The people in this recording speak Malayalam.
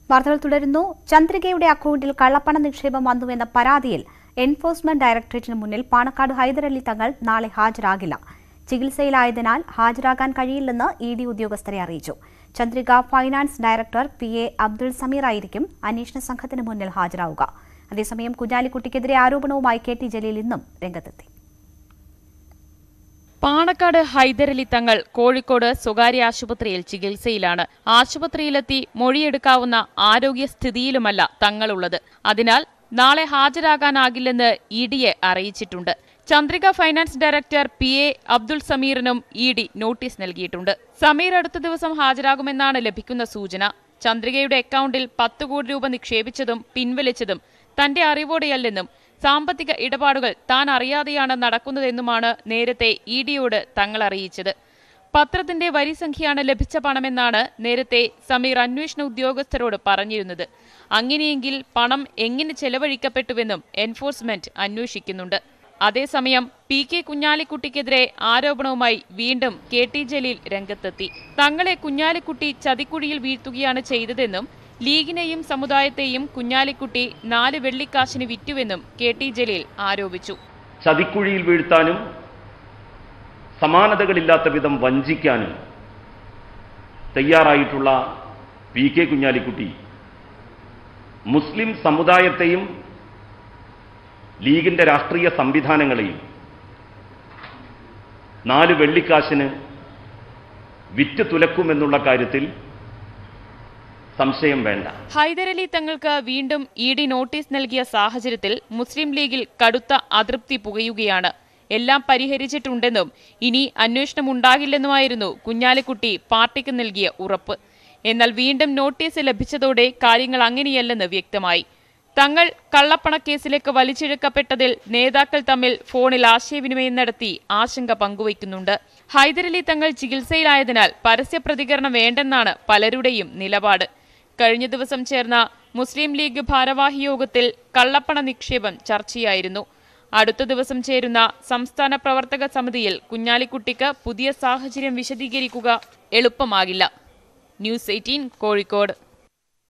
വാർത്തകൾ തുടരുന്നു ചന്ദ്രികയുടെ അക്കൗണ്ടിൽ കള്ളപ്പണ നിക്ഷേപം വന്നുവെന്ന പരാതിയിൽ എൻഫോഴ്സ്മെന്റ് ഡയറക്ടറേറ്റിന് മുന്നിൽ പാണക്കാട് ഹൈദരലി തങ്ങൾ നാളെ ഹാജരാകില്ല ചികിത്സയിലായതിനാൽ ഹാജരാകാൻ കഴിയില്ലെന്ന് ഇ ഡി ഉദ്യോഗസ്ഥരെ അറിയിച്ചു Chandrika finance director P A Abdul Sameer ആയിരിക്കും അന്വേഷണ സംഘത്തിന് മുന്നിൽ ഹാജരാവുക അതേസമയം കുഞ്ഞാലിക്കുട്ടിക്കെതിരെ ആരോപണവുമായി കെ ടി ജലീൽ ഇന്നും രംഗത്തെത്തി പാണക്കാട് ഹൈദരലി തങ്ങൾ കോഴിക്കോട് സ്വകാര്യ ആശുപത്രിയിൽ ചികിത്സയിലാണ് ആശുപത്രിയിലെത്തി മൊഴിയെടുക്കാവുന്ന ആരോഗ്യസ്ഥിതിയിലുമല്ല തങ്ങളുള്ളത് അതിനാൽ നാളെ ഹാജരാകാനാകില്ലെന്ന് ഇ ഡിയെ അറിയിച്ചിട്ടുണ്ട് Chandrika finance director P A Abdul സമീറിനും ഇ ഡി നോട്ടീസ് നൽകിയിട്ടുണ്ട് സമീർ അടുത്ത ദിവസം ഹാജരാകുമെന്നാണ് ലഭിക്കുന്ന സൂചന ചന്ദ്രികയുടെ അക്കൗണ്ടിൽ പത്ത് കോടി രൂപ നിക്ഷേപിച്ചതും പിൻവലിച്ചതും തന്റെ അറിവോടെയല്ലെന്നും സാമ്പത്തിക ഇടപാടുകൾ താൻ അറിയാതെയാണ് നടക്കുന്നതെന്നുമാണ് നേരത്തെ ഇ ഡിയോട് തങ്ങൾ അറിയിച്ചത് പത്രത്തിന്റെ വരിസംഖ്യയാണ് ലഭിച്ച പണമെന്നാണ് നേരത്തെ സമീർ അന്വേഷണ ഉദ്യോഗസ്ഥരോട് പറഞ്ഞിരുന്നത് അങ്ങനെയെങ്കിൽ പണം എങ്ങനെ ചെലവഴിക്കപ്പെട്ടുവെന്നും എൻഫോഴ്സ്മെന്റ് അന്വേഷിക്കുന്നുണ്ട് അതേസമയം പി കെ കുഞ്ഞാലിക്കുട്ടിക്കെതിരെ ആരോപണവുമായി വീണ്ടും കെ ടി ജലീൽ രംഗത്തെത്തി തങ്ങളെ കുഞ്ഞാലിക്കുട്ടി ചതിക്കുഴിയിൽ വീഴ്ത്തുകയാണ് ചെയ്തതെന്നും ലീഗിനെയും സമുദായത്തെയും കുഞ്ഞാലിക്കുട്ടി നാല് വെള്ളിക്കാശിന് വിറ്റുവെന്നും കെ ടി ജലീൽ ആരോപിച്ചു ചതിക്കുഴിയിൽ വീഴ്ത്താനും സമാനതകളില്ലാത്ത വിധം വഞ്ചിക്കാനും തയ്യാറായിട്ടുള്ള പി കെ കുഞ്ഞാലിക്കുട്ടി മുസ്ലിം സമുദായത്തെയും ലീഗിന്റെ രാഷ്ട്രീയ സംവിധാനങ്ങളെയും നാല് വെള്ളിക്കാശിന് വിറ്റ് തുലക്കുമെന്നുള്ള കാര്യത്തിൽ സംശയം വേണ്ട ഹൈദരലി തങ്ങൾക്ക് വീണ്ടും ഇ ഡി നോട്ടീസ് നൽകിയ സാഹചര്യത്തിൽ മുസ്ലിം ലീഗിൽ കടുത്ത അതൃപ്തി പുകയുകയാണ് എല്ലാം പരിഹരിച്ചിട്ടുണ്ടെന്നും ഇനി അന്വേഷണം ഉണ്ടാകില്ലെന്നുമായിരുന്നു കുഞ്ഞാലിക്കുട്ടി പാർട്ടിക്ക് നൽകിയ ഉറപ്പ് എന്നാൽ വീണ്ടും നോട്ടീസ് ലഭിച്ചതോടെ കാര്യങ്ങൾ അങ്ങനെയല്ലെന്ന് വ്യക്തമായി തങ്ങൾ കള്ളപ്പണക്കേസിലേക്ക് വലിച്ചിഴക്കപ്പെട്ടതിൽ നേതാക്കൾ തമ്മിൽ ഫോണിൽ ആശയവിനിമയം നടത്തി ആശങ്ക പങ്കുവയ്ക്കുന്നുണ്ട് ഹൈദരലി തങ്ങൾ ചികിത്സയിലായതിനാൽ പരസ്യ പ്രതികരണം വേണ്ടെന്നാണ് പലരുടെയും നിലപാട് കഴിഞ്ഞ ദിവസം ചേർന്ന മുസ്ലിം ലീഗ് ഭാരവാഹി യോഗത്തിൽ കള്ളപ്പണ നിക്ഷേപം ചർച്ചയായിരുന്നു അടുത്ത ദിവസം ചേരുന്ന സംസ്ഥാന പ്രവർത്തക സമിതിയിൽ കുഞ്ഞാലിക്കുട്ടിക്ക് പുതിയ സാഹചര്യം വിശദീകരിക്കുക എളുപ്പമാകില്ല ന്യൂസ് എയ്റ്റീൻ കോഴിക്കോട്